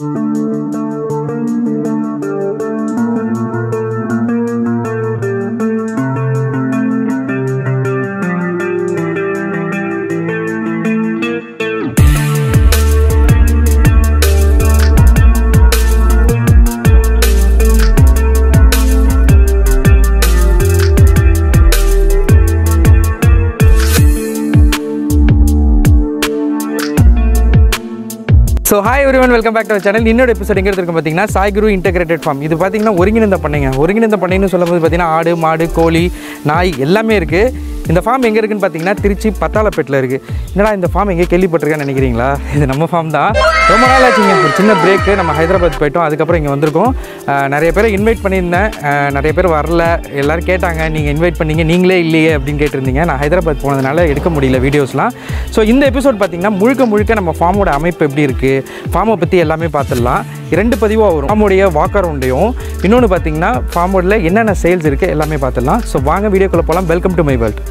So hi everyone welcome back to channel இன்னொரு episode எங்கே இருக்கு பார்த்தீங்கன்னா சாய் குரு இன்டெகிரேட்டட் ஃபார்ம் இது பார்த்தீங்கன்னா ஒருங்கிணைந்த பண்ணைங்க ஒருங்கிணைந்த பண்ணைன்னு சொல்லும்போது பார்த்தீங்கன்னா ஆடு மாடு கோழி நாய் எல்லாமே இருக்குது இந்த ஃபார்ம் எங்கே இருக்குன்னு பார்த்தீங்கன்னா திருச்சி பத்தாளப்பேட்டில் இருக்குது என்னடா இந்த ஃபார்ம் எங்கே கேள்விப்பட்டிருக்கேன்னு நினைக்கிறீங்களா இது நம்ம ஃபார்ம் தான் ரொம்ப நாள் ஆச்சுங்க ஒரு சின்ன பிரேக்கு நம்ம ஹைதராபாத் போயிட்டோம் அதுக்கப்புறம் இங்கே வந்திருக்கோம் அஹ் நிறைய பேரை இன்வைட் பண்ணியிருந்தேன் அஹ் நிறைய பேர் வரல எல்லாரும் கேட்டாங்க நீங்கள் இன்வைட் பண்ணீங்க நீங்களே இல்லையே அப்படின்னு கேட்டிருந்தீங்க நான் ஹைதராபாத் போனதுனால எடுக்க முடியல வீடியோஸ்லாம் ஸோ இந்த எபிசோட் பார்த்தீங்கன்னா முழுக்க முழுக்க நம்ம ஃபார்மோட அமைப்பு எப்படி இருக்குது ஃபார்மை பற்றி எல்லாமே பார்த்துடலாம் ரெண்டு பதிவாக வரும் ஃபார்முடைய வாக் அரவுண்டையும் இன்னொன்று பார்த்தீங்கன்னா ஃபார்மோடில் என்னென்ன சேல்ஸ் இருக்குது எல்லாமே பார்த்துடலாம் ஸோ வாங்க வீடியோக்குள்ளே போகலாம் வெல்கம் டு மை வேர்ல்ட்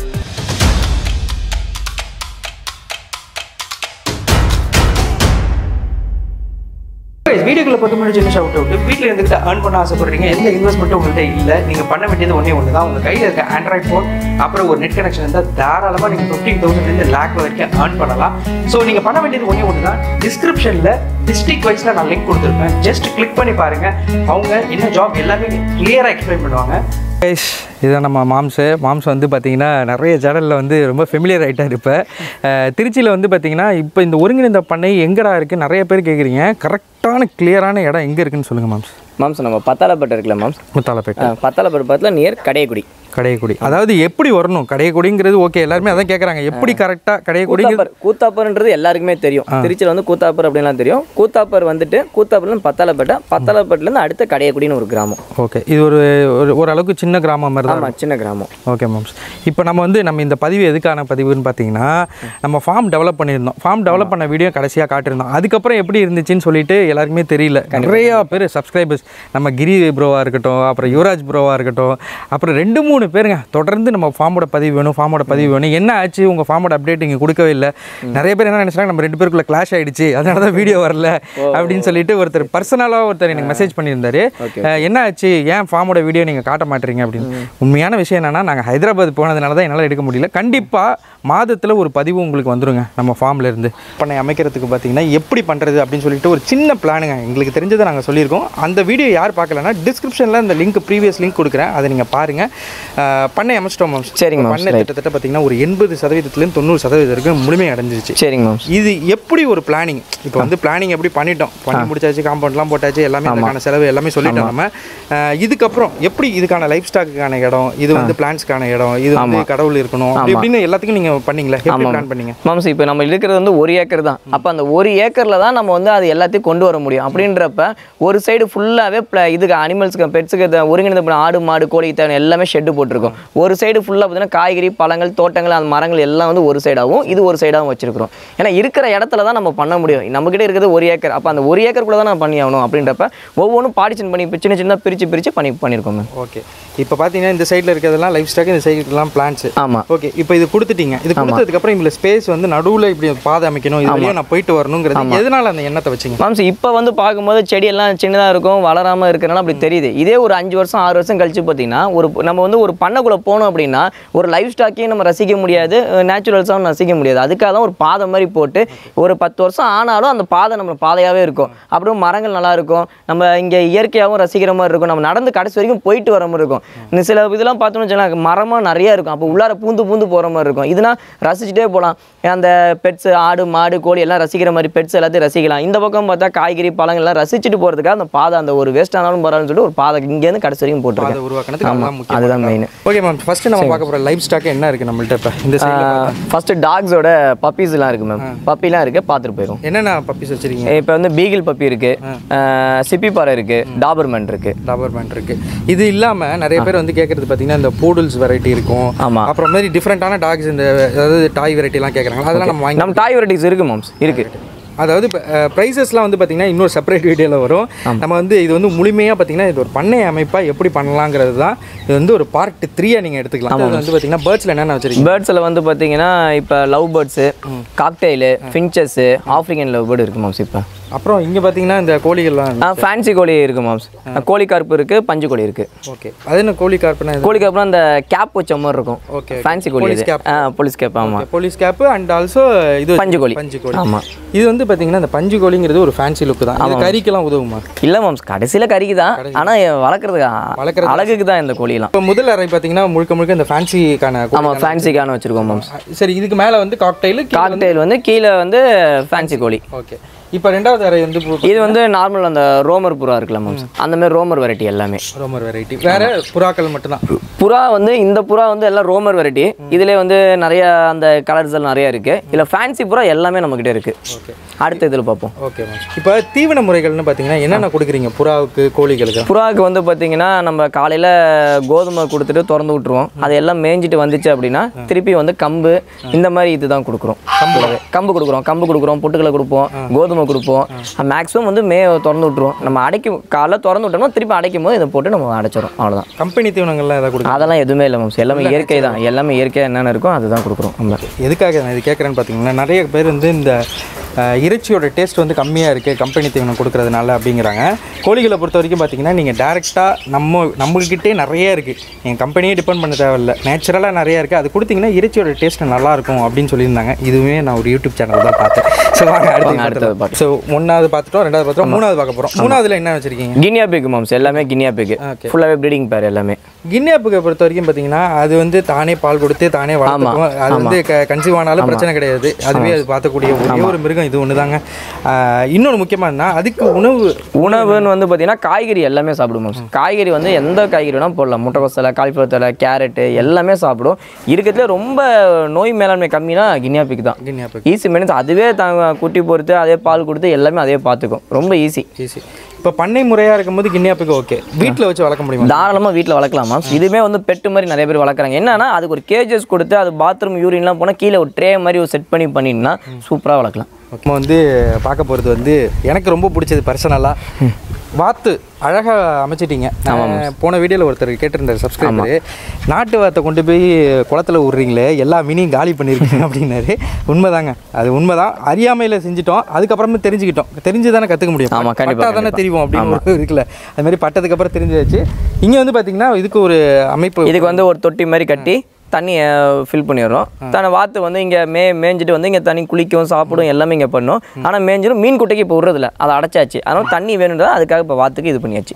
வீடியோக்குள்ள பத்து மணி சின்ன ஷவுட் அவுட் வீட்டில் இருந்துட்டு ஏர்ன் பண்ண ஆசைப்படுறீங்க எந்த இன்வெஸ்ட்மெண்ட்டும் உங்கள்கிட்ட இல்லை நீங்கள் பண்ண வேண்டியது ஒன்றே ஒன்று தான் உங்கள் கையில் இருக்க ஆண்ட்ராய்ட் ஃபோன் அப்புறம் ஒரு நெட் கனெக்ஷன் இருந்தால் தாராளமாக நீங்கள் ஃபிஃப்டீன் தௌசண்ட்லேருந்து லேக் வரைக்கும் ஏர்ன் பண்ணலாம் ஸோ நீங்கள் பண்ண வேண்டியது ஒன்றே ஒன்று தான் டிஸ்கிரிப்ஷனில் டிஸ்ட்ரிக்ட் வைஸில் நான் லிங்க் கொடுத்துருப்பேன் ஜஸ்ட் கிளிக் பண்ணி பாருங்கள் அவங்க என்ன ஜாப் எல்லாமே கிளியராக எக்ஸ்பிளைன் பண்ணுவாங்க கைஸ் இதான் நம்ம மாம்ஸு மாம்ஸ் வந்து பார்த்தீங்கன்னா நிறைய சேனலில் வந்து ரொம்ப ஃபெமிலியர் ஆகிட்டார் இப்போ திருச்சியில் வந்து பார்த்தீங்கன்னா இப்போ இந்த ஒருங்கிணைந்த பண்ணை எங்கடா இருக்குது நிறைய பேர் கேட்குறீங்க கரெக்டான கிளியரான இடம் எங்கே இருக்குன்னு சொல்லுங்கள் மாம்ஸ் மாம்ஸ் நம்ம பத்தாளப்பட்டு இருக்குல்ல மாம்ஸ் முத்தாலப்பேட்டை பத்தாளப்பட்டு பக்கத்தில் நியர் கடையக்குடி கடையக்குடி அதாவது எப்படி வரணும் கடையக்குடிங்கிறது ஓகே எல்லாருமே அதான் கேட்குறாங்க எப்படி கரெக்டாக கடையக்குடி கூத்தாப்பர் கூத்தாப்பர்ன்றது எல்லாருக்குமே தெரியும் திருச்சியில் வந்து கூத்தாப்பர் அப்படின்லாம் தெரியும் கூத்தாப்பர் வந்துட்டு கூத்தாப்பர்லேருந்து பத்தாளப்பேட்டை பத்தாளப்பட்டுலேருந்து அடுத்த கடையக்குடின்னு ஒரு கிராமம் ஓகே இது ஒரு ஒரு ஓரளவுக்கு சின்ன கிராமம் மாதிரி தான் ஆமாம் சின்ன கிராமம் ஓகே மேம்ஸ் இப்போ நம்ம வந்து நம்ம இந்த பதிவு எதுக்கான பதிவுன்னு பார்த்தீங்கன்னா நம்ம ஃபார்ம் டெவலப் பண்ணியிருந்தோம் ஃபார்ம் டெவலப் பண்ண வீடியோ கடைசியாக காட்டியிருந்தோம் அதுக்கப்புறம் எப்படி இருந்துச்சுன்னு சொல்லிட்டு எல்லாருக்குமே தெரியல நிறையா பேர் சப்ஸ்கிரைபர்ஸ் நம்ம கிரி ப்ரோவாக இருக்கட்டும் அப்புறம் யுவராஜ் ப்ரோவாக இருக்கட்டும் அப்புறம் ரெண்டு மூணு பேருங்க தொடர்ந்து நம்ம ஃபார்மோட பதிவு வேணும் ஃபார்மோட பதிவு வேணும் என்ன ஆச்சு உங்கள் ஃபார்மோட அப்டேட் இங்கே கொடுக்கவே இல்லை நிறைய பேர் என்ன நினச்சாங்க நம்ம ரெண்டு பேருக்குள்ள கிளாஷ் ஆயிடுச்சு அதனால தான் வீடியோ வரல அப்படின்னு சொல்லிட்டு ஒருத்தர் பர்சனலாக ஒருத்தர் எனக்கு மெசேஜ் பண்ணியிருந்தாரு அஹ் என்ன ஆச்சு ஏன் ஃபார்மோட வீடியோ நீங்கள் காட்ட மாட்டீங்க அப்படின்னு உண்மையான விஷயம் என்னன்னா நாங்கள் ஹைதராபாத் போனதுனால தான் என்னால் எடுக்க முடியல கண்டிப்பாக மாதத்தில் ஒரு பதிவு உங்களுக்கு வந்துருங்க நம்ம ஃபார்ம்ல இருந்து பண்ணை அமைக்கிறதுக்கு பார்த்தீங்கன்னா எப்படி பண்ணுறது அப்படின்னு சொல்லிட்டு ஒரு சின்ன பிளானுங்க எங்களுக்கு தெரிஞ்சதை நாங்கள் சொல்லியிருக்கோம் அந்த வீடியோ யார் பார்க்கலன்னா டிஸ்கிரிப்ஷனில் அந்த லிங்க் ப்ரீவியஸ் லிங்க் கொடுக்குறேன் அதை நீங்கள் பாருங்கள் அஹ் பண்ணை அமைச்சிட்டோம் மாம்ஸ் சரிங்க மாம்ஸ், பண்ணை கிட்டத்தட்ட பார்த்தீங்கன்னா ஒரு எண்பது சதவீதத்துலேருந்து தொண்ணூறு சதவீதம் வரைக்கும் முழுமை அடைஞ்சிருச்சு சரிங்க மாம்ஸ் இது எப்படி ஒரு பிளானிங் இப்போ வந்து பிளானிங் எப்படி பண்ணிட்டோம் பண்ணி முடிச்சாச்சு காம்பவுண்ட்லாம் போட்டாச்சு எல்லாமே அதுக்கான செலவு எல்லாமே சொல்லிட்டோம் நம்ம அஹ் இதுக்கப்புறம் எப்படி இதுக்கான லைஃப் ஸ்டாக்குக்கான இடம் இது வந்து பிளான்ஸ்க்கான இடம் இது வந்து கடவுள் இருக்கணும் அப்படி இப்படின்னு எல்லாத்துக்கும் நீங்க பண்ணீங்களா எப்படி பிளான் பண்ணீங்க மாம்ஸ் இப்போ நம்ம இருக்கிறது வந்து ஒரு ஏக்கர் தான் அப்போ அந்த ஒரு ஏக்கரில் தான் நம்ம வந்து அது எல்லாத்தையும் கொண்டு வர முடியும் அப்படின்றப்ப ஒரு சைடு ஃபுல்லாகவே இதுக்கு அனிமல்ஸ்க்கு பெட்ஸுக்கு ஒருங்கிணைந்த பண்ண ஆடு மாடு கோழி தேவை எல்லாமே ஷெட்டு போட்டிருக்கோம் ஒரு சைடு ஃபுல்லாக பார்த்தீங்கன்னா காய்கறி பழங்கள் தோட்டங்கள் அந்த மரங்கள் எல்லாம் வந்து ஒரு சைடாகவும் இது ஒரு சைடாகவும் வச்சிருக்கிறோம் ஏன்னா இருக்கிற இடத்துல தான் நம்ம பண்ண முடியும் நம்மகிட்ட இருக்கிறது ஒரு ஏக்கர் அப்போ அந்த ஒரு ஏக்கருக்குள்ள தான் நம்ம பண்ணி ஆகணும் அப்படின்றப்ப ஒவ்வொன்றும் பார்ட்டிஷன் பண்ணி இப்ப சின்ன சின்னதாக பிரித்து பிரித்து பண்ணி பண்ணியிருக்கோம் மேம் ஓகே இப்போ பார்த்தீங்கன்னா இந்த சைடில் இருக்கிறதெல்லாம் லைஃப் ஸ்டாக் இந்த சைடுலாம் பிளான்ஸ் ஆமாம் ஓகே இப்போ இது கொடுத்துட்டீங்க இது கொடுத்ததுக்கு அப்புறம் இதில் ஸ்பேஸ் வந்து நடுவில் இப்படி பாதை அமைக்கணும் இது வழியா நான் போயிட்டு வரணுங்கிறது எதனால அந்த எண்ணத்தை வச்சீங்க மாம்ஸ் இப்போ வந்து பார்க்கும்போது செடியெல்லாம் சின்னதாக இருக்கும் வளராமல் இருக்கிறனால அப்படி தெரியுது இதே ஒரு அஞ்சு வருஷம் ஆறு வருஷம் கழிச்சு பார்த்தீங்கன்னா ஒரு நம்ம வந்து ஒரு பண்ணைக்குள்ளே போனோம் அப்படின்னா ஒரு லைஃப் ஸ்டாக்கையும் நம்ம ரசிக்க முடியாது நேச்சுரல்ஸாகவும் ரசிக்க முடியாது அதுக்காக தான் ஒரு பாதை மாதிரி போட்டு ஒரு பத்து வருஷம் ஆனாலும் அந்த பாதை நம்ம பாதையாகவே இருக்கும் அப்புறம் மரங்கள் நல்லா இருக்கும் நம்ம இங்கே இயற்கையாகவும் ரசிக்கிற மாதிரி இருக்கும் நம்ம நடந்து கடைசி வரைக்கும் போயிட்டு வர மாதிரி இருக்கும் இன்னும் சில இதெல்லாம் பார்த்தோம்னு வச்சுக்கோங்களேன் மரமாக நிறைய இருக்கும் அப்போ உள்ளார பூந்து பூந்து போகிற மாதிரி இருக்கும் இதுனா ரசிச்சுட்டே போகலாம் அந்த பெட்ஸ் ஆடு மாடு கோழி எல்லாம் ரசிக்கிற மாதிரி பெட்ஸ் எல்லாத்தையும் ரசிக்கலாம் இந்த பக்கம் பார்த்தா காய்கறி பழங்கள் எல்லாம் ரசிச்சுட்டு போகிறதுக்காக அந்த பாதை அந்த ஒரு வேஸ்ட் ஆனாலும் பரவாயில்லன்னு சொல்லிட்டு ஒரு பாதை இங்கேருந்து கடைசி வரைக்கும் பாதை போட்டுருக்கேன் உருவாக்கணுக்கு ஆமா, அதுதான் முக்கியம் அதுதான் மெயின் ஓகே மேம் ஃபர்ஸ்ட் நம்ம பார்க்க போகிற லைஃப் ஸ்டாக் என்ன இருக்கு நம்மள்ட்ட இப்போ இந்த சைடில் ஃபர்ஸ்ட் டாக்ஸோட பப்பீஸ்லாம் இருக்கு மேம் பப்பிலாம் இருக்கு பார்த்துட்டு போயிடும் என்னென்ன பப்பீஸ் வச்சிருக்கீங்க இப்போ வந்து பீகிள் பப்பி இருக்கு சிப்பி பாறை இருக்கு டாபர்மேன் இருக்கு ரப்பர் பேண்ட் இருக்கு இது இல்லாம நிறைய பேர் வந்து கேட்கறது பார்த்தீங்கன்னா இந்த போடல்ஸ் வெரைட்டி இருக்கும் ஆமா. அப்புறம் மாதிரி டிஃப்ரெண்டான டாக்ஸ் இந்த அதாவது டாய் வெரைட்டி எல்லாம் கேட்குறாங்க அதெல்லாம் நம்ம வாங்கி நம்ம டாய் வெரைட்டிஸ் இருக்கு மாம்ஸ் இருக்கு அதாவது ப்ரைஸஸ்லாம் வந்து பார்த்தீங்கன்னா இன்னொரு செப்பரேட் வீடியோவில் வரும் நம்ம வந்து இது வந்து முழுமையாக பார்த்தீங்கன்னா இது ஒரு பண்ணை அமைப்பாக எப்படி பண்ணலாங்கிறது தான் இது வந்து ஒரு பார்ட் த்ரீயாக நீங்கள் எடுத்துக்கலாம் அது வந்து பார்த்தீங்கன்னா பேர்ட்ஸில் என்னென்ன வச்சிருக்கீங்க பேர்ட்ஸில் வந்து பார்த்தீங்கன்னா இப்போ love birds cockatiel finches African love bird இருக்கு மாம்ஸ் இப்போ அப்புறம் இங்கே பார்த்தீங்கன்னா இந்த கோழிகள்லாம் ஆ ஃபேன்சி கோழி இருக்கு மாம்ஸ் கோழி கருப்பு இருக்குது பஞ்சு கோழி இருக்குது ஓகே அது என்ன கோழி கார்ப்னா இது கோழி கருப்புனா அந்த கேப் வச்ச மாதிரி இருக்கும் Okay, okay. ஃபேன்சி கோழி Police இது cap. ஆ போலீஸ் கேப் ஆமாம் போலீஸ் கேப்பு அண்ட் ஆல்சோ இது பஞ்சு கோழி பஞ்சு கோழி ஆமாம் இது வந்து பார்த்தீங்கன்னா இந்த பஞ்சு கோழிங்கிறது ஒரு ஃபேன்சி லுக் தான் இது கறிக்கெல்லாம் உதவுமா இல்லை மாம்ஸ் கடைசியில் கறிக்கு தான் ஆனால் வளர்க்குறதுக்கு வளர்க்கறது அழகுக்கு தான் இந்த கோழிலாம் இப்போ முதல் அறை பார்த்தீங்கன்னா முழுக்க முழுக்க இந்த ஃபேன்சிக்கான ஆமாம் ஃபேன்சிக்கான வச்சுருக்கோம் மாம்ஸ் சரி இதுக்கு மேலே வந்து காக்டைலு காக்டெயில் வந்து கீழே வந்து ஃபேன்சி கோழி ஓகே இப்போ ரெண்டாவது அறை வந்து இது வந்து நார்மல் அந்த ரோமர் புறா இருக்குல்ல மாம்ஸ் அந்த மாதிரி ரோமர் வெரைட்டி எல்லாமே ரோமர் வெரைட்டி வேற புறாக்கள் மட்டும்தான் புறா வந்து இந்த புறா வந்து எல்லாம் ரோமர் வெரைட்டி இதுலேயே வந்து நிறைய அந்த கலர்ஸ் எல்லாம் நிறைய இருக்கு இதில் ஃபேன்சி புறா எல்லாமே நம்மக்கிட்ட இருக்கு ஓகே அடுத்த இதில் பார்ப்போம் ஓகே மேம் இப்போ தீவன முறைகள்னு பார்த்தீங்கன்னா என்னென்ன கொடுக்குறீங்க புறாவுக்கு கோழிகளுக்கு புறாவுக்கு வந்து பார்த்தீங்கன்னா நம்ம காலையில் கோதுமை கொடுத்துட்டு திறந்து விட்டுருவோம் அது எல்லாம் மேய்ஞ்சிட்டு வந்துச்சு அப்படின்னா திருப்பி வந்து கம்பு இந்த மாதிரி இதுதான் கொடுக்குறோம் கம்பு கம்பு கொடுக்குறோம் கம்பு கொடுக்குறோம் பொட்டுக்களை கொடுப்போம் கோதுமை கொடுப்போம் மேக்ஸிமம் வந்து மே திறந்து விட்டுருவோம் நம்ம அடைக்கும் காலைல திறந்து விட்டோம்னா திருப்பி அடைக்கும் போது இதை போட்டு நம்ம அடைச்சிடும் அவ்வளோதான் கம்பெனி தீவனங்கள்லாம் எதாவது கொடுக்குறீங்க அதெல்லாம் எதுவுமே இல்லை மேம்ஸ் எல்லாமே இயற்கை தான் எல்லாமே இயற்கையாக என்னென்ன இருக்கோ அதுதான் கொடுக்குறோம் நம்ம எதுக்காக நான் இது கேட்குறேன்னு பார்த்தீங்கன்னா நிறைய பேர் வந்து இந்த அஹ், இறைச்சியோட டேஸ்ட் வந்து கம்மியாக இருக்குது கம்பெனி தீவனம் கொடுக்கறதுனால அப்படிங்கிறாங்க கோழிகளை பொறுத்த வரைக்கும் பார்த்தீங்கன்னா நீங்கள் டேரெக்டாக நம்ம நம்மக்கிட்டே நிறைய இருக்குது நீங்கள் கம்பெனியே டிபெண்ட் பண்ண தேவையில்ல நேச்சுரலாக நிறைய இருக்குது அது கொடுத்தீங்கன்னா இறைச்சியோட டேஸ்ட் நல்லா இருக்கும் அப்படின்னு சொல்லியிருந்தாங்க இதுவுமே நான் ஒரு யூடியூப் சேனல் தான் பார்த்தேன் ஸோ வாங்க வாங்க, அடுத்து அடுத்தது ஸோ ஒன்றாவது பார்த்துட்டோம் ரெண்டாவது பார்த்துட்டோம் மூணாவது பார்க்க போகிறோம் மூணாவதுல என்ன வச்சுருக்கீங்க கினியா பிக் மாம்ஸ் எல்லாமே கினியா பிக் Okay. ஃபுல்லாகவே ப்ரீடிங் பேர் எல்லாமே கின்னியாப்புக்கு பொறுத்த வரைக்கும் பார்த்தீங்கன்னா அது வந்து தானே பால் கொடுத்து தானே வளர்த்துக்கும் அது வந்து கன்சீவ் ஆனாலும் பிரச்சனை கிடையாது அதுவே அது பார்க்கக்கூடிய ஒரே ஒரு மிருகம் இது ஒன்று தாங்க இன்னொன்று முக்கியமானதுன்னா அதுக்கு உணவு உணவுன்னு வந்து பார்த்தீங்கன்னா காய்கறி எல்லாமே சாப்பிடும் மாம்ஸ் காய்கறி வந்து எந்த காய்கறி வேணால் போடலாம் முட்டைக்கோஸ் தலை காலிஃப்ளவர் தலை கேரட்டு எல்லாமே சாப்பிடும் இருக்கிறதுல ரொம்ப நோய் மேலாண்மை கம்மினா கினியா பிக் தான் கின்னியாப்புக்கு ஈஸி மெயின்ஸ் அதுவே தாங்க குட்டி பொறுத்து அதே பால் கொடுத்து எல்லாமே அதே பார்த்துக்கும் ரொம்ப ஈஸி ஈஸி இப்போ பண்ணை முறையாக இருக்கும்போது கின்னியாப்புக்கு ஓகே வீட்டில் வச்சு வளர்க்க முடியுமா தாராளமாக வீட்டில் வளர்க்கலாமா இதுவுமே வந்து பெட்டு மாதிரி நிறைய பேர் வளர்க்குறாங்க என்னன்னா அதுக்கு ஒரு கேஜஸ் கொடுத்து அது பாத்ரூம் யூரின்லாம் போனால் கீழே ஒரு ட்ரே மாதிரி ஒரு செட் பண்ணி பண்ணிட்டுனா சூப்பராக வளர்க்கலாம் நம்ம வந்து பார்க்க போகிறது வந்து எனக்கு ரொம்ப பிடிச்சது பர்சனலாக வாத்து அழகாக அமைச்சிட்டீங்க நான் போன வீடியோவில் ஒருத்தர் கேட்டிருந்தார் சப்ஸ்கிரைபர் நாட்டு வாத்தை கொண்டு போய் குளத்துல விட்றீங்களே எல்லா மீனையும் காலி பண்ணியிருக்கீங்க அப்படின்னாரு உண்மைதாங்க அது உண்மைதான் அறியாமையில் செஞ்சுட்டோம் அதுக்கப்புறமே தெரிஞ்சுக்கிட்டோம் தெரிஞ்சு தானே கற்றுக்க முடியும் ஆமா, கண்டிப்பா, பட்டா தானே தெரியும் அப்படின்னு ஒரு இருக்குல்ல அது மாதிரி பட்டதுக்கு அப்புறம் தெரிஞ்சாச்சு இங்கே வந்து பார்த்தீங்கன்னா இதுக்கு ஒரு அமைப்பு இதுக்கு வந்து ஒரு தொட்டி மாதிரி கட்டி தண்ணியை ஃபில் பண்ணிடுறோம் தன்னை வாத்து வந்து இங்கே மே மேய்ஞ்சிட்டு வந்து இங்கே தண்ணி குளிக்கும் சாப்பிடும் எல்லாமே இங்கே பண்ணும் ஆனால் மேய்ஞ்சிடும் மீன் குட்டைக்கு இப்போ விடுறதில்ல அதை அடைச்சாச்சு அதனால தண்ணி வேணுன்றதா அதுக்காக இப்போ வாத்துக்கு இது பண்ணியாச்சு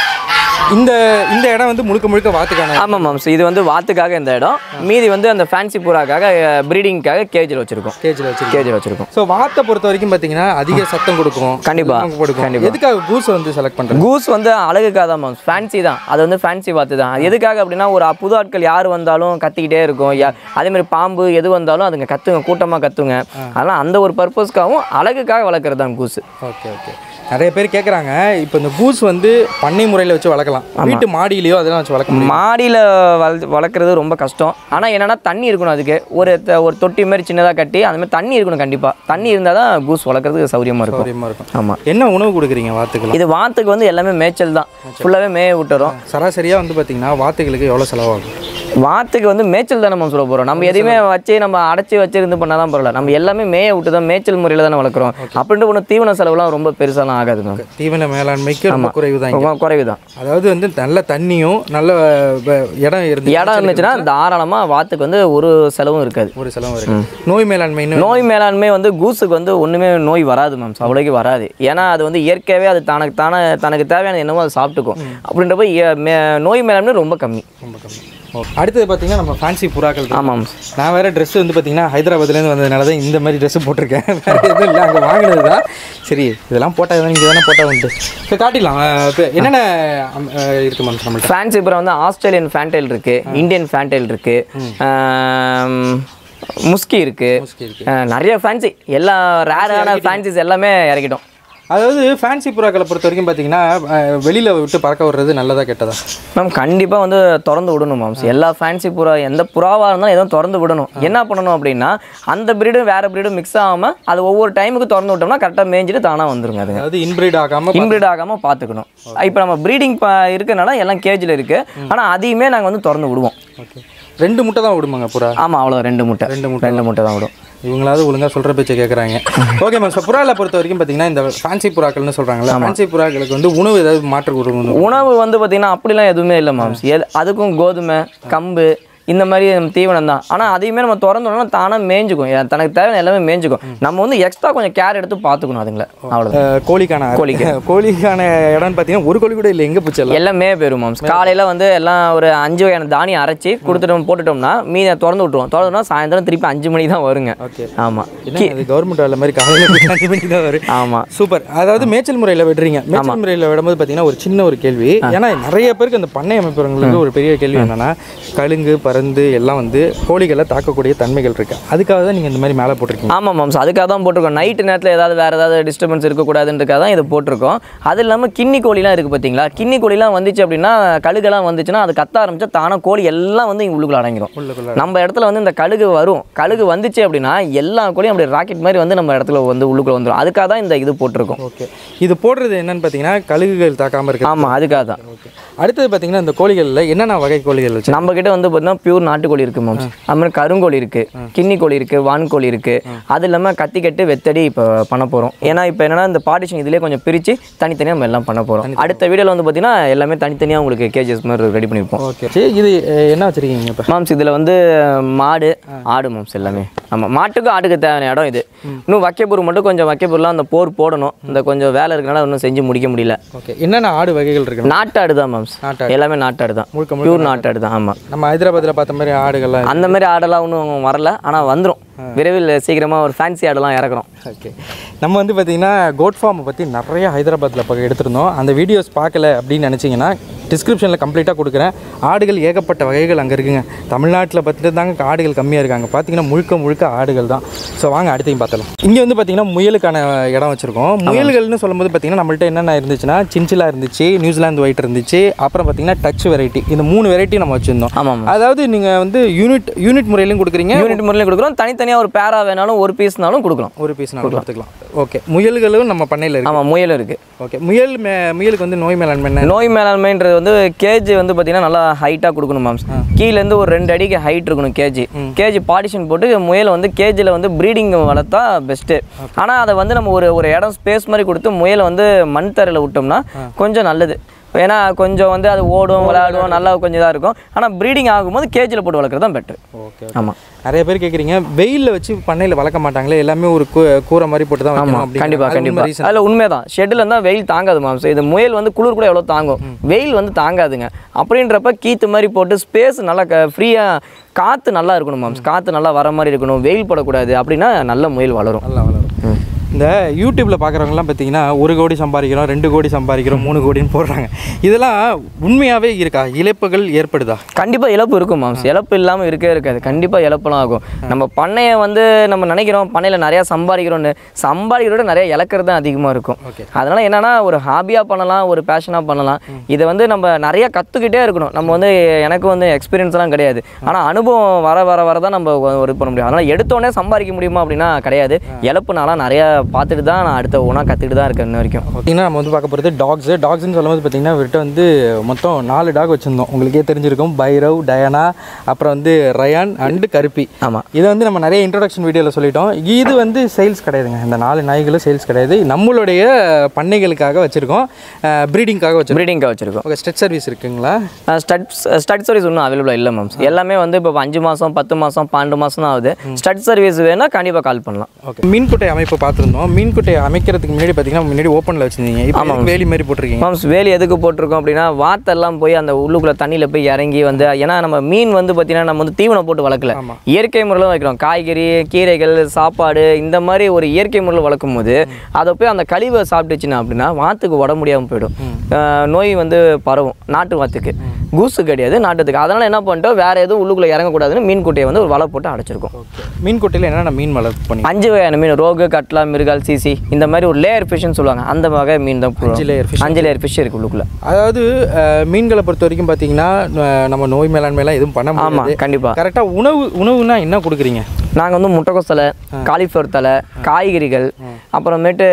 இந்த இந்த இடம் வந்து முழுக்க முழுக்க வாத்துக்கான ஆமாம் மாம்ஸ் இது வந்து வாத்துக்காக இந்த இடம் மீதி வந்து அந்த ஃபேன்சி புறாக்காக ப்ரீடிங்காக கேஜில் வச்சுருக்கோம் கேஜில் வச்சிருக்கீங்க கேஜில் வச்சுருக்கோம் ஸோ வாத்தை பொறுத்த வரைக்கும் பார்த்தீங்கன்னா அதிக சத்தம் கொடுக்கும் கண்டிப்பா. சத்தம் கொடுக்கும் கண்டிப்பா. எதுக்காக கூஸ் வந்து செலக்ட் பண்ணுறது கூஸ் வந்து அழகுக்காக தான் மேம் ஃபேன்சி தான் அது வந்து ஃபேன்சி வாத்து தான் அது எதுக்காக அப்படின்னா ஒரு புது ஆட்கள் யார் வந்தாலும் கத்திக்கிட்டே இருக்கும் யா- அதே மாதிரி பாம்பு எது வந்தாலும் அதுங்க கத்துங்க கூட்டமாக கத்துங்க அதெல்லாம் அந்த ஒரு பர்பஸ்க்காகவும் அழகுக்காக வளர்க்குறது தான் கூஸ் ஓகே ஓகே நிறைய பேர் கேட்குறாங்க இப்போ இந்த கூஸ் வந்து பண்ணை முறையில் வச்சு வளர்க்கலாம் வீட்டு மாடியிலையோ அதெல்லாம் வச்சு வளர்க்க முடியும் மாடியில் வள வளர்க்குறது ரொம்ப கஷ்டம் ஆனால் என்னன்னா தண்ணி இருக்கணும் அதுக்கு ஒரு த- ஒரு தொட்டி மாதிரி சின்னதாக கட்டி அந்த மாதிரி தண்ணி இருக்கணும் கண்டிப்பாக தண்ணி இருந்தால் தான் கூஸ் வளர்க்குறதுக்கு சௌரியமாக இருக்கும் சௌரியமாக இருக்கும் ஆமாம் என்ன உணவு கொடுக்குறீங்க வாத்துக்கள் இது வாத்துக்கு வந்து எல்லாமே மேய்ச்சல் தான் ஃபுல்லாகவே மேய விட்டுறோம் சராசரியாக வந்து பார்த்தீங்கன்னா வாத்துகளுக்கு எவ்வளோ செலவாகும் வாத்துக்கு வந்து மேய்ச்சல் தானே நம்ம சொல்ல போகிறோம் நம்ம எதையுமே வச்சு நம்ம அடைச்சி வச்சிருந்து பண்ணால் தான் பரவாயில்ல நம்ம எல்லாமே மேய விட்டு தான் மேய்ச்சல் முறையில் தானே வளர்க்குறோம் அப்படின்ட்டு ஒன்றும் தீவன செலவுலாம் ரொம்ப பெருசாலாம் ஆகாது மேம் தீவன மேலாண்மைக்கு ரொம்ப குறைவு தான் இங்க. ரொம்ப குறைவு தான் அதாவது வந்து நல்ல தண்ணியும் நல்ல வ- இடம் இருந்து இடம் இருந்துச்சுன்னா தாராளமாக வாத்துக்கு வந்து ஒரு செலவும் இருக்காது ஒரு செலவு இருக்கு நோய் மேலாண்மைன்னு நோய் மேலாண்மை வந்து கூஸுக்கு வந்து ஒன்றுமே நோய் வராது மேம் அவ்வளோக்கு வராது ஏன்னா அது வந்து இயற்கையாகவே அது தனக்கு தானே தனக்கு தேவையான என்னமோ அதை சாப்பிட்டுக்கும் அப்படின்றப்ப இய- மே- நோய் மேலாண்மை ரொம்ப கம்மி ரொம்ப கம்மி ஓகே. அடுத்தது பார்த்தீங்கன்னா நம்ம ஃபேன்சி புறாக்கள் இருக்கு. ஆமாம் நான் வேற ட்ரெஸ் வந்து பார்த்தீங்கன்னா ஹைதராபாத்லேருந்து வந்ததுனால தான் இந்த மாதிரி ட்ரெஸ் போட்டிருக்கேன் வேற எதுவும் இல்லை அங்கே வாங்கினது தான் சரி இதெல்லாம் போட்டால் இங்கே தானே போட்டால் உண்டு இப்போ காட்டிடலாம் அஹ் இப்போ என்னென்ன அம், அஹ் இருக்கு மேம் நம்மள்ட்ட ஃபேன்சி அப்புறம் வந்து ஆஸ்திரேலியன் ஃபேன்டைல் இருக்கு இந்தியன் ஃபேன்டைல் இருக்கு ஆம், முஸ்கி இருக்கு முஸ்கி இருக்கு. அஹ், நிறைய ஃபேன்சி எல்லா ரேரான ஃபேன்சிஸ் எல்லாமே இறக்கிட்டோம் அதாவது ஃபேன்சி புறாக்களை பொறுத்த வரைக்கும் பார்த்தீங்கன்னா அஹ், வெளியில விட்டு பறக்க விடுறது நல்லதா கெட்டதா மேம் கண்டிப்பாக வந்து திறந்து விடணும் மேம்ஸ் எல்லா ஃபேன்சி புறா எந்த புறாவாக இருந்தாலும் எதுவும் திறந்து விடணும் என்ன பண்ணணும் அப்படின்னா அந்த பிரீடும் வேற பிரீடும் மிக்ஸ் ஆகாமல் அது ஒவ்வொரு டைமுக்கு திறந்து விட்டோம்னா கரெக்டாக மேய்ஞ்சிட்டு தானாக வந்துருங்க அதுங்க அதாவது இன்பிரீட் ஆகாம இன்பிரீட் ஆகாமல் பார்த்துக்கணும் இப்போ நம்ம ப்ரீடிங் இருக்கனால எல்லாம் கேஜில் இருக்குது ஆனால் அதையுமே நாங்கள் வந்து திறந்து விடுவோம் ஓகே ரெண்டு முட்டை தான் விடுமாங்க புறா ஆமாம் அவ்வளோ ரெண்டு முட்டை ரெண்டு முட்டை ரெண்டு முட்டை தான் விடும் இவங்களாவது ஒழுங்கா சொல்ற பேச்சை கேட்குறாங்க ஓகே மேம் ஸோ புறாவில் பொறுத்த வரைக்கும் பார்த்தீங்கன்னா இந்த ஃபேன்சி புறாக்கள்னு சொல்றாங்கல்ல ஃபேன்சி புறாக்களுக்கு வந்து உணவு ஏதாவது மாற்று கொடுக்கணும் உணவு வந்து பார்த்திங்கன்னா அப்படிலாம் எதுவுமே இல்லை மாம்ஸ் எது அதுக்கும் கோதுமை கம்பு இந்த மாதிரி தீவனம் தான் ஆனால் அதையுமே நம்ம திறந்தோம்னா தானாக மேய்ஞ்சுக்கும் எ- தனக்கு தேவை எல்லாமே மேய்ஞ்சுக்கும் நம்ம வந்து எக்ஸ்ட்ரா கொஞ்சம் கேர் எடுத்து பார்த்துக்கணும் அதுங்கள அவ்வளோதான் அஹ், கோழிக்கான கோழிக்கு. கோழிக்கான இடம்னு பார்த்தீங்கன்னா ஒரு கோழி கூட இல்லை எங்கே பூச்சல எல்லாமே போயிடும் மாம்ஸ் காலையில் வந்து எல்லாம் ஒரு அஞ்சு வகையான தானியம் அரைச்சி கொடுத்துட்டு போட்டுட்டோம்னா மீனை திறந்து விட்டுருவோம் திறந்துட்டோம்னா சாயந்தரம் திருப்பி அஞ்சு மணிக்கு தான் வருங்க ஓகே ஆமாம் என்ன அது கவர்மெண்ட் வேலை மாதிரி காலையில் போய் அஞ்சு மணிக்கு தான் வரும் ஆமாம் சூப்பர் அதாவது மேய்ச்சல் முறையில் விடுறீங்க மேய்ச்சல் முறையில் விடும்போது பார்த்தீங்கன்னா ஒரு சின்ன ஒரு கேள்வி ஏன்னா நிறைய பேருக்கு அந்த பண்ணை அமைப்புறவங்களுக்கு ஒரு பெரிய கேள்வி என்னன்னா கழுங்கு பருந்து எல்லாம் வந்து கோழிகளை தாக்கக்கூடிய தன்மைகள் இருக்கு அதுக்காக தான் நீங்கள் இந்த மாதிரி மேலே போட்டிருக்கீங்க ஆமாம் மாம்ஸ் அதுக்காக தான் போட்டிருக்கோம் நைட்டு நேரத்தில் ஏதாவது வேறு ஏதாவது டிஸ்டர்பன்ஸ் இருக்கக்கூடாதுன்றதுக்காக தான் இதை போட்டிருக்கோம் அது இல்லாமல் கிண்ணி கோழிலாம் இருக்குது பார்த்தீங்களா கிண்ணி கோழிலாம் வந்துச்சு அப்படின்னா கழுகெல்லாம் வந்துச்சுன்னா அது கத்த ஆரம்பிச்சா தானாக கோழி எல்லாம் வந்து இங்கே உள்ளுக்குள்ள அடங்கிடும் உள்ளுக்குள்ள நம்ம இடத்துல வந்து இந்த கழுகு வரும் கழுகு வந்துச்சு அப்படின்னா எல்லா கோழியும் அப்படி ராக்கெட் மாதிரி வந்து நம்ம இடத்துல வந்து உள்ளுக்குள்ள வந்துடும் அதுக்காக தான் இந்த இது போட்டிருக்கோம் ஓகே இது போடுறது என்னன்னு பார்த்தீங்கன்னா கழுகுகள் தாக்காமல் இருக்கு ஆமாம் அதுக்காக தான் ஓகே அடுத்தது பார்த்தீங்கன்னா இந்த கோழிகளில் என்னென்ன வகை கோழிகள் வச்சு நம்ம கிட்ட வந்து பார்த்தீங்கன்னா பியூர் நாட்டுக்கோழி இருக்கு மாம்ஸ் அது மாதிரி கருங்கோழி இருக்கு கிண்ணி கோழி இருக்கு வான்கோழி இருக்கு அது இல்லாமல் கத்திக்கட்டு வெத்தடி இப்போ பண்ண போகிறோம் ஏன்னா இப்போ என்னன்னா இந்த பார்ட்டிஷன் இதுலேயே கொஞ்சம் பிரித்து தனித்தனியாக நம்ம எல்லாம் பண்ண போகிறோம் அடுத்த வீடியோவில் வந்து பார்த்தீங்கன்னா எல்லாமே தனித்தனியாக உங்களுக்கு கேஜஸ் மாதிரி ரெடி பண்ணியிருப்போம் ஓகே சரி இது அஹ், என்ன வச்சிருக்கீங்க இப்போ மாம்ஸ் இதில் வந்து மாடு ஆடு மாம்ஸ் எல்லாமே ஆமாம் மாட்டுக்கு ஆட்டுக்கு தேவையான இடம் இது இன்னும் வைக்கப்பூர் மட்டும் கொஞ்சம் வைக்கப்பூர்லாம் அந்த போர் போடணும் இந்த கொஞ்சம் வேலை இருக்கனால இன்னும் செஞ்சு முடிக்க முடியல ஓகே என்னென்ன ஆடு வகைகள் இருக்கு நாட்டாடு தான் மாம்ஸ் நாட்டாடு. எல்லாமே நாட்டாடு தான் முழுக்க பியூர் நாட்டாடு தான் ஆமாம் நம்ம ஹைதராபாத்தில் பார்த்த மாதிரி ஆடுகள்லாம் அந்த மாதிரி ஆடெல்லாம் ஒன்றும் வரல ஆனால் வந்துடும் விரைவில் சீக்கிரமாக ஒரு ஃபேன்சி ஆடெல்லாம் இறக்குறோம் ஓகே நம்ம வந்து பார்த்தீங்கன்னா கோட் ஃபார்மை பற்றி நிறைய ஹைதராபாத்தில் பக்கம் எடுத்திருந்தோம் அந்த வீடியோஸ் பார்க்கல அப்படின்னு நினச்சிங்கன்னா டிஸ்கிரிப்ஷனில் கம்ப்ளீட்டாக கொடுக்குறேன் ஆடுகள் ஏகப்பட்ட வகைகள் அங்கே இருக்குங்க தமிழ்நாட்டில் பார்த்துட்டு தாங்க ஆடுகள் கம்மியாக இருக்காங்க பார்த்தீங்கன்னா முழுக்க முழுக்க ஆடுகள் தான் ஸோ வாங்க அடுத்தையும் பார்த்தலாம் இங்கே வந்து பார்த்தீங்கன்னா முயலுக்கான இடம் வச்சுருக்கோம் முயல்கள்னு சொல்லும்போது பார்த்தீங்கன்னா நம்மள்ட்ட என்னென்ன இருந்துச்சுன்னா சின்சிலா இருந்துச்சு நியூசிலாந்து ஒயிட் இருந்துச்சு அப்புறம் பார்த்தீங்கன்னா டச் வெரைட்டி இந்த மூணு வெரைட்டி நம்ம வச்சுருந்தோம் ஆமாம் அதாவது நீங்கள் வந்து யூனிட் யூனிட் முறையிலையும் கொடுக்குறீங்க யூனிட் முறையிலும் கொடுக்குறோம் தனித்தனியாக ஒரு பேரா வேணாலும் ஒரு பீஸ்னாலும் கொடுக்கலாம் ஒரு பீஸ் நம்ம கொடுத்துக்கலாம் ஓகே முயல்களும் நம்ம பண்ணையில் இருக்கு ஆமாம் முயலும் இருக்குது ஓகே முயல் மே முயலுக்கு வந்து நோய் மேலாண்மை என்ன நோய் மேலாண்மைன்றது வந்து கேஜ் வந்து பார்த்தீங்கன்னா நல்லா ஹைட்டாக கொடுக்கணும் மேம்ஸ் கீழேருந்து ஒரு ரெண்டு அடிக்கு ஹைட் இருக்கணும் கேஜி கேஜி பார்ட்டிஷன் போட்டு முயலை வந்து கேஜில் வந்து ப்ரீடிங் வளர்த்தா பெஸ்ட்டு ஆனால் அதை வந்து நம்ம ஒரு ஒரு இடம் ஸ்பேஸ் மாதிரி கொடுத்து முயலை வந்து மண் தரையில் விட்டோம்னா கொஞ்சம் நல்லது ஏன்னா கொஞ்சம் வந்து அது ஓடும் விளையாடும் நல்லா கொஞ்சம் இதாக இருக்கும் ஆனால் ப்ரீடிங் ஆகும்போது கேஜில் போட்டு வளர்க்குறது தான் பெட்ரு ஓகே ஆமாம் நிறைய பேர் கேட்குறீங்க வெயிலில் வச்சு பண்ணையில் வளர்க்க மாட்டாங்களே எல்லாமே ஒரு கூ- கூரை மாதிரி போட்டு தான் வைக்கணும் ஆமாம் அப்படிங்கிற- கண்டிப்பாக அது உண்மை கண்டிப்பாக reason. அதில் உண்மைதான் ஷெட்டில் இருந்தால் வெயில் தாங்காது மாம்ஸ் இது முயல் வந்து குளிர் கூட எவ்வளோ தாங்கும் வெயில் வந்து தாங்காதுங்க அப்படின்றப்ப கீத்து மாதிரி போட்டு ஸ்பேஸ் நல்லா க ஃப்ரீயாக காற்று நல்லா இருக்கணும் மாம்ஸ் காற்று நல்லா வர மாதிரி இருக்கணும் வெயில் படக்கூடாது அப்படின்னா நல்ல முயல் வளரும் நல்லா வளரும் இந்த யூடியூப்ல பார்க்குறவங்கலாம் பார்த்தீங்கன்னா ஒரு கோடி சம்பாதிக்கிறோம் ரெண்டு கோடி சம்பாதிக்கிறோம் மூணு கோடின்னு போடுறாங்க இதெல்லாம் உண்மையாகவே இருக்கா இழப்புகள் ஏற்படுதா கண்டிப்பாக இழப்பு இருக்கும் மாம்ஸ் இழப்பு இல்லாமல் இருக்கவே இருக்காது கண்டிப்பாக இழப்பெல்லாம் ஆகும் நம்ம பண்ணையை வந்து நம்ம நினைக்கிறோம் பண்ணையில் நிறையா சம்பாதிக்கிறோன்னு சம்பாதிக்கிறோட நிறைய இழக்கிறது தான் அதிகமாக இருக்கும் Okay. அதனால் என்னன்னா ஒரு ஹாபியாக பண்ணலாம் ஒரு பேஷனாக பண்ணலாம் இதை வந்து நம்ம நிறைய கற்றுக்கிட்டே இருக்கணும் நம்ம வந்து எனக்கு வந்து எக்ஸ்பீரியன்ஸ்லாம் கிடையாது ஆனால் அனுபவம் வர வர வர தான் நம்ம ஒரு பண்ண முடியும் அதனால் எடுத்தோடனே சம்பாதிக்க முடியுமா அப்படின்னா கிடையாது இழப்புனாலாம் நிறையா பார்த்துட்டு தான் நான் அடுத்த ஒன்றா கற்றுக்கிட்டு தான் இருக்கேன் இன்ன வரைக்கும் பார்த்தீங்கன்னா நம்ம வந்து பார்க்க போகிறது டாக்ஸ் டாக்ஸ்னு சொல்லும்போது பார்த்தீங்கன்னா இவர்கிட்ட வந்து மொத்தம் நாலு டாக் வச்சுருந்தோம் உங்களுக்கே தெரிஞ்சிருக்கும் பைரவ் டயனா அப்புறம் வந்து ரயான் அண்டு கருப்பி ஆமாம் இதை வந்து நம்ம நிறைய இன்ட்ரடக்ஷன் வீடியோவில் சொல்லிட்டோம் இது வந்து சேல்ஸ் கிடையாதுங்க இந்த நாலு நாய்களும் சேல்ஸ் கிடையாது நம்மளுடைய பண்ணைகளுக்காக வச்சுருக்கோம் ப்ரீடிங்காக வச்சுருக்கோம் ப்ரீடிங்காக வச்சுருக்கோம் ஓகே ஸ்டெட் சர்வீஸ் இருக்குங்களா ஸ்டட் ஸ்டட் சர்வீஸ் ஒன்றும் அவைலபிளாக இல்லை மேம்ஸ் எல்லாமே வந்து இப்போ அஞ்சு மாதம் பத்து மாதம் பன்னெண்டு மாதம் தான் ஆகுது ஸ்டட் சர்வீஸ் வேணால் கண்டிப்பாக கால் பண்ணலாம் ஓகே மீன்குட்டை அமைப்பு பார்த்துருந்தோம் மீன்குட்டை அமைக்கிறதுக்கு முன்னாடி பார்த்தீங்கன்னா முன்னாடி ஓப்பனில் வச்சுருந்தீங்க இப்போ எதுக்கு வேலி மாதிரி போட்டிருக்கீங்க மேம்ஸ் வேலி எதுக்கு போட்டிருக்கோம் அப்படின்னா வாத்தெல்லாம் போய் அந்த உள்ளுக்குள்ள தண்ணியில் போய் இறங்கி வந்து ஏன்னா நம்ம மீன் வந்து பார்த்தீங்கன்னா நம்ம வந்து தீவனம் போட்டு வளர்க்கல ஆமா. இயற்கை முறையில் வைக்கிறோம் காய்கறி கீரைகள் சாப்பாடு இந்த மாதிரி ஒரு இயற்கை முறையில் வளர்க்கும் போது அதை போய் அந்த கழிவை சாப்பிட்டுச்சுன்னா அப்படின்னா வாத்துக்கு உடம்பு முடியாமல் போயிடும் அஹ் நோய் வந்து பரவும் நாட்டு வாத்துக்கு கூசு கிடையாது நாட்டுத்துக்கு அதனால் என்ன பண்ணிட்டோம் வேறு எதுவும் உள்ளுக்குள்ளே இறங்கக்கூடாதுன்னு மீன் குட்டையை வந்து ஒரு வலை போட்டு அடைச்சிருக்கோம் மீன் கொட்டையில் என்னென்ன மீன் வளர்ப்பு பண்ணி அஞ்சு வகையான மீன் ரோகு கட்லா மிருகால் சிசி இந்த மாதிரி ஒரு லேயர் ஃபிஷ்னு சொல்லுவாங்க அந்த வகை மீன் தான் அஞ்சு layer fish. அஞ்சு லேயர் ஃபிஷ் இருக்கு உள்ளுக்குள்ள அதாவது அஹ், மீன்களை பொறுத்த வரைக்கும் பார்த்தீங்கன்னா அஹ், நம்ம நோய் மேலாண்மைலாம் எதுவும் பண்ண ஆமாம் முடியாது கண்டிப்பாக கரெக்டாக உணவு உணவுனா என்ன கொடுக்குறீங்க நாங்கள் வந்து முட்டைக்கோஸ் தலை காலிஃப்ளவர் தலை காய்கறிகள் அப்புறமேட்டு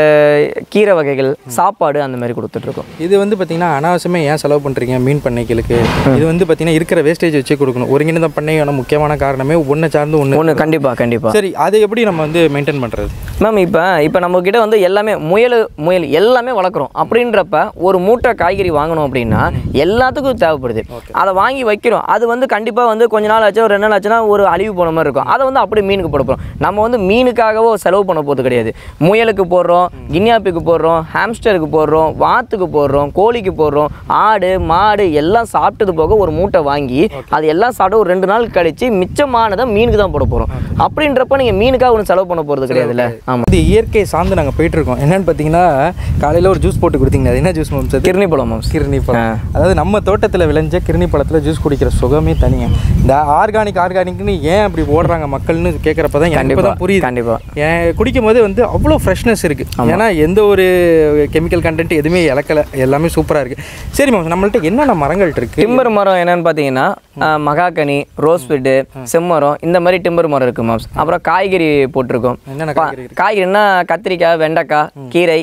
கீரை வகைகள் சாப்பாடு அந்த மாதிரி கொடுத்துட்ருக்கோம் இது வந்து பார்த்தீங்கன்னா அனாவசியமாக ஏன் செலவு பண்ணுறீங்க மீன் பண்ணைகளுக்கு இது வந்து பார்த்தீங்கன்னா இருக்கிற வேஸ்டேஜ் வச்சு கொடுக்கணும் ஒருங்கிணைந்த பண்ணையான முக்கியமான காரணமே ஒன்றை சார்ந்து ஒன்று ஒன்று கண்டிப்பாக கண்டிப்பாக சரி அதை எப்படி நம்ம வந்து மெயின்டைன் பண்ணுறது மேம் இப்போ இப்போ நம்மக்கிட்ட வந்து எல்லாமே முயல் முயல் எல்லாமே வளர்க்குறோம் அப்படின்றப்ப ஒரு மூட்டை காய்கறி வாங்கணும் அப்படின்னா எல்லாத்துக்கும் தேவைப்படுது அதை வாங்கி வைக்கிறோம் அது வந்து கண்டிப்பாக வந்து கொஞ்ச நாள் ஆச்சு ஒரு ரெண்டு நாள் ஆச்சுன்னா ஒரு அழிவு போன மாதிரி இருக்கும் அதை வந்து அப்படியே மீனுக்கு போட போகிறோம் நம்ம வந்து மீனுக்காகவோ செலவு பண்ண போகிறது கிடையாது முயலுக்கு போடுறோம் கின்னியாப்பிக்கு போடுறோம் ஹாம்ஸ்டருக்கு போடுறோம் வாத்துக்கு போடுறோம் கோழிக்கு போடுறோம் ஆடு மாடு எல்லாம் சாப்பிட்டது போக ஒரு மூட்டை வாங்கி அது எல்லாம் சாப்பிட்டு ஒரு ரெண்டு நாள் கழிச்சு மிச்சமானதை மீனுக்கு தான் போட போகிறோம் அப்படின்றப்ப நீங்கள் மீனுக்காக ஒன்றும் செலவு பண்ண போகிறது கிடையாதுல்ல ஆமாம் இது இயற்கை சார்ந்து நாங்கள் போயிட்டு இருக்கோம் என்னன்னு பார்த்தீங்கன்னா காலையில் ஒரு ஜூஸ் போட்டு கொடுத்தீங்க அது என்ன ஜூஸ் மேம் சார் கிருணி பழம் மாம்ஸ் கிருணி பழம் அதாவது நம்ம தோட்டத்தில் விளைஞ்ச கிருணி பழத்தில் ஜூஸ் குடிக்கிற சுகமே தனிங்க இந்த ஆர்கானிக் ஆர்கானிக்னு ஏன் அப்படி ஓடுறாங்க மக்கள்னு கேட்குறப்ப தான் எனக்கு கண்டிப்பா, தான் புரியுது கண்டிப்பா. ஏன் குடிக்கும் போது வந்து அவ்வளோ ஃப்ரெஷ்னஸ் இருக்குது ஏன்னா எந்த ஒரு கெமிக்கல் கண்டென்ட் எதுவுமே இழக்கலை எல்லாமே சூப்பராக இருக்குது சரி மேம் நம்மள்ட்ட என்னென்ன மரங்கள் இருக்குது டிம்பர் மரம் என்னன்னு பார்த்தீங்கன்னா அஹ், மகாகனி ரோஸ்வுட்டு செம்மரம் இந்த மாதிரி டிம்பர் மரம் இருக்கு மாம்ஸ் அப்புறம் காய்கறி போட்டிருக்கோம் என்னென்ன பா- காய்கறி காய்கறின்னா கத்திரிக்காய் வெண்டைக்காய் கீரை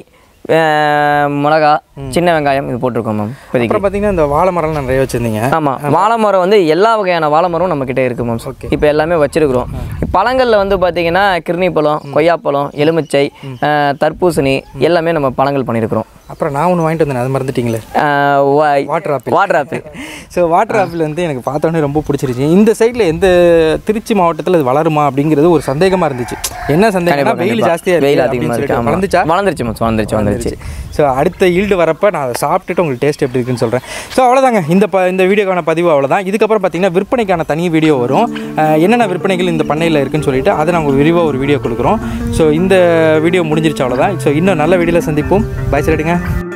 அஹ், மிளகா சின்ன வெங்காயம் இது போட்டிருக்கோம் மேம் இப்போதைக்கு அப்புறம் பார்த்தீங்கன்னா இந்த வாழை மரம்லாம் நிறைய வச்சுருந்தீங்க ஆமாம் வாழை மரம் வந்து எல்லா வகையான வாழை மரம் நம்மக்கிட்ட இருக்கு மேம் இப்போ எல்லாமே வச்சிருக்கிறோம் பழங்களில் வந்து பார்த்தீங்கன்னா கிருணி பழம் கொய்யாப்பழம் எலுமிச்சை அஹ், தர்பூசணி எல்லாமே நம்ம பழங்கள் பண்ணியிருக்கிறோம் அப்புறம் நான் ஒன்று வாங்கிட்டு வந்தேன் அது மறந்துட்டீங்களே water apple water apple so water apple வந்து எனக்கு பார்த்தோன்னே ரொம்ப பிடிச்சிருச்சு இந்த சைடில் எந்த திருச்சி மாவட்டத்தில் இது வளருமா அப்படிங்கிறது ஒரு சந்தேகமாக இருந்துச்சு என்ன சந்தேகம்னா வெயில் ஜாஸ்தியாக வெயில் இருக்கு அதிகமாக அப்படின்னு இருக்கு சொல்லிட்டு ஆமா. வளர்ந்துச்சா வளர்ந்துருச்சு மச்சான் வந்துருச்சு வந்துருச்சு ஸோ அடுத்த ஈல்டு வரப்போ நான் அதை சாப்பிட்டுட்டு உங்களுக்கு டேஸ்ட் எப்படி இருக்குன்னு சொல்கிறேன் ஸோ அவ்வளோதாங்க இந்த ப இந்த வீடியோக்கான பதிவு அவ்வளோதான் இதுக்கப்புறம் பார்த்தீங்கன்னா விற்பனைக்கான தனி வீடியோ வரும் அஹ் என்னென்ன விற்பனைகள் இந்த பண்ணையில் இருக்குன்னு சொல்லிட்டு அதை நாங்கள் விரிவாக ஒரு வீடியோ கொடுக்குறோம் ஸோ இந்த வீடியோ முடிஞ்சிருச்சு அவ்வளோதான் ஸோ இன்னும் நல்ல வீடியோவில் சந்திப்போம் பை சொல்லிடுங்க